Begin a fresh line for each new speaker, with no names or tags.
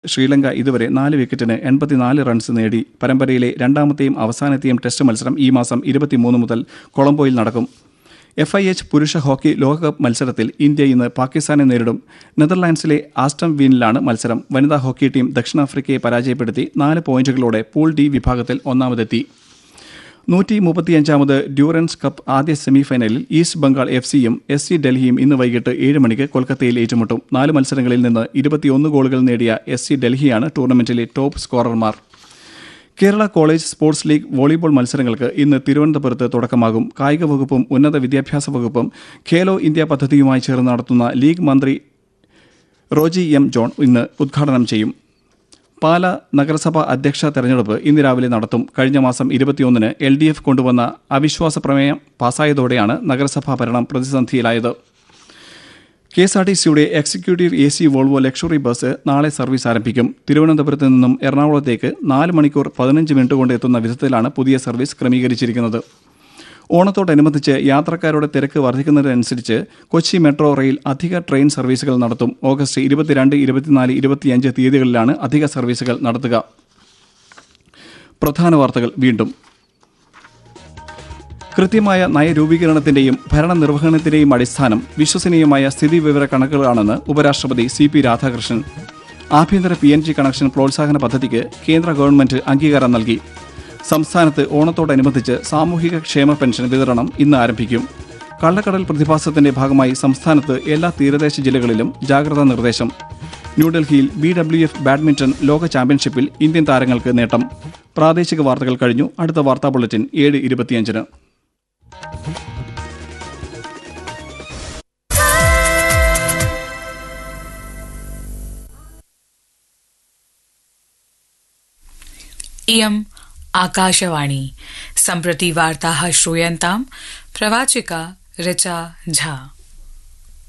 ശ്രീലങ്ക ഇതുവരെ നാല് വിക്കറ്റിന് എൺപത്തിനാല് റൺസ് നേടി പരമ്പരയിലെ രണ്ടാമത്തെയും അവസാനത്തെയും ടെസ്റ്റ് മത്സരം ഈ മാസം ഇരുപത്തിമൂന്ന് മുതൽ കൊളംബോയിൽ നടക്കും എഫ് ഐ എച്ച് പുരുഷ ഹോക്കി ലോകകപ്പ് മത്സരത്തിൽ ഇന്ത്യ ഇന്ന് പാകിസ്ഥാനെ നേരിടും നെതർലാൻഡ്സിലെ ആസ്റ്റം വീനിലാണ് മത്സരം വനിതാ ഹോക്കി ടീം ദക്ഷിണാഫ്രിക്കയെ പരാജയപ്പെടുത്തി നാല് പോയിന്റുകളോടെ പൂൾ ഡി വിഭാഗത്തിൽ ഒന്നാമതെത്തി നൂറ്റി മുപ്പത്തിയഞ്ചാമത് ഡ്യൂറൻസ് കപ്പ് ആദ്യ സെമിഫൈനലിൽ ഈസ്റ്റ് ബംഗാൾ എഫ് സിയും എസ് സി ഡൽഹിയും ഇന്ന് വൈകിട്ട് ഏഴ് മണിക്ക് കൊൽക്കത്തയിൽ ഏറ്റുമുട്ടും നാല് മത്സരങ്ങളിൽ നിന്ന് ഇരുപത്തിയൊന്ന് ഗോളുകൾ നേടിയ എസ് സി ഡൽഹിയാണ് ടൂർണമെന്റിലെ ടോപ്പ് സ്കോറർമാർ Kerala college sports league volleyball മത്സരങ്ങൾക്ക് ഇന്ന് തിരുവനന്തപുരത്ത് തുടക്കമാകും കായിക വകുപ്പും ഉന്നത വിദ്യാഭ്യാസ വകുപ്പും ഖേലോ ഇന്ത്യ പദ്ധതിയുമായി ചേർന്ന് നടത്തുന്ന ലീഗ് മന്ത്രി റോജി എം ജോൺ ഇന്ന് ഉദ്ഘാടനം ചെയ്യും പാല നഗരസഭ അധ്യക്ഷ തെരഞ്ഞെടുപ്പ് ഇന്ന് രാവിലെ നടത്തും കഴിഞ്ഞ മാസം ഇരുപത്തിയൊന്നിന് എൽ ഡി എഫ് കൊണ്ടുവന്ന അവിശ്വാസ പ്രമേയം പാസായതോടെയാണ് നഗരസഭാ ഭരണം പ്രതിസന്ധിയിലായത് കെ എസ് ആർ ടി സിയുടെ executive A C Volvo luxury bus നാളെ സർവീസ് ആരംഭിക്കും തിരുവനന്തപുരത്ത് നിന്നും എറണാകുളത്തേക്ക് നാല് മണിക്കൂർ പതിനഞ്ച് മിനിറ്റ് കൊണ്ട് എത്തുന്ന വിധത്തിലാണ് പുതിയ സർവീസ് ക്രമീകരിച്ചിരിക്കുന്നത് ഓണത്തോടനുബന്ധിച്ച് യാത്രക്കാരുടെ തിരക്ക് വർദ്ധിക്കുന്നതിനനുസരിച്ച് കൊച്ചി മെട്രോ റെയിൽ അധിക ട്രെയിൻ സർവീസുകൾ നടത്തും ഓഗസ്റ്റ് ഇരുപത്തിരണ്ട് ഇരുപത്തിനാല് ഇരുപത്തിയഞ്ച് തീയതികളിലാണ് അധിക സർവീസുകൾ നടത്തുക പ്രധാന വാർത്തകൾ വീണ്ടും കൃത്യമായ നയരൂപീകരണത്തിന്റെയും ഭരണനിർവഹണത്തിന്റെയും അടിസ്ഥാനം വിശ്വസനീയമായ സ്ഥിതിവിവര കണക്കുകളാണെന്ന് ഉപരാഷ്ട്രപതി സി പി രാധാകൃഷ്ണൻ ആഭ്യന്തര പി എൻ ജി കണക്ഷൻ പ്രോത്സാഹന പദ്ധതിക്ക് കേന്ദ്ര ഗവൺമെന്റ് അംഗീകാരം നൽകി സംസ്ഥാനത്ത് ഓണത്തോടനുബന്ധിച്ച് സാമൂഹിക ക്ഷേമ പെൻഷൻ വിതരണം ഇന്ന് ആരംഭിക്കും കള്ളക്കടൽ പ്രതിഭാസത്തിന്റെ ഭാഗമായി സംസ്ഥാനത്ത് എല്ലാ തീരദേശ ജില്ലകളിലും ജാഗ്രതാ നിർദ്ദേശം ന്യൂഡൽഹിയിൽ ബി ഡബ്ല്യു എഫ് ബാഡ്മിന്റൺ ലോക ചാമ്പ്യൻഷിപ്പിൽ ഇന്ത്യൻ താരങ്ങൾക്ക് നേട്ടം പ്രാദേശിക വാർത്തകൾ കഴിഞ്ഞു അടുത്ത വാർത്താ ബുള്ളറ്റിൻ ഏഴ് ഇരുപത്തിയഞ്ചിന്
इयम् आकाशवाणी सम्प्रति वार्ताः श्रूयन्ताम् प्रवाचिका ऋचा झा